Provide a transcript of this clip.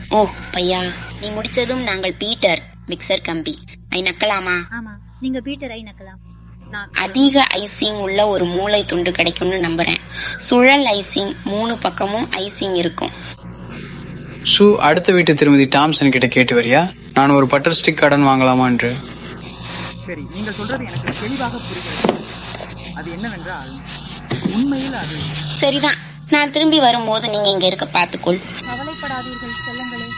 ஓ பையா நீ முடிச்சதும் நாங்கள் பீட்டர் மிக்சர் கம்பி ஐ நக்கலாமா ஆமா நீங்க பீட்டர் ஐ நக்கலாம் நான் அதிக ஐசிங் உள்ள ஒரு மூளை துண்டு கிடைக்கும்னு நம்புறேன் சுழல் ஐசிங் மூணு பக்கமும் ஐசிங் இருக்கும் சு அடுத்த வீட்டு திருமதி டாம்சன் கிட்ட கேட்டு வரியா நான் ஒரு பட்டர் ஸ்டிக் கடன் வாங்கலாமா என்று சரி நீங்கள் சொல்றது எனக்கு தெளிவாக புரிகிறது அது என்னவென்றால் உண்மையில் அது சரிதான் நான் திரும்பி வரும்போது நீங்க இங்க இருக்க பாத்துக்கொள் கவலைப்படாதீர்கள் செல்லங்களே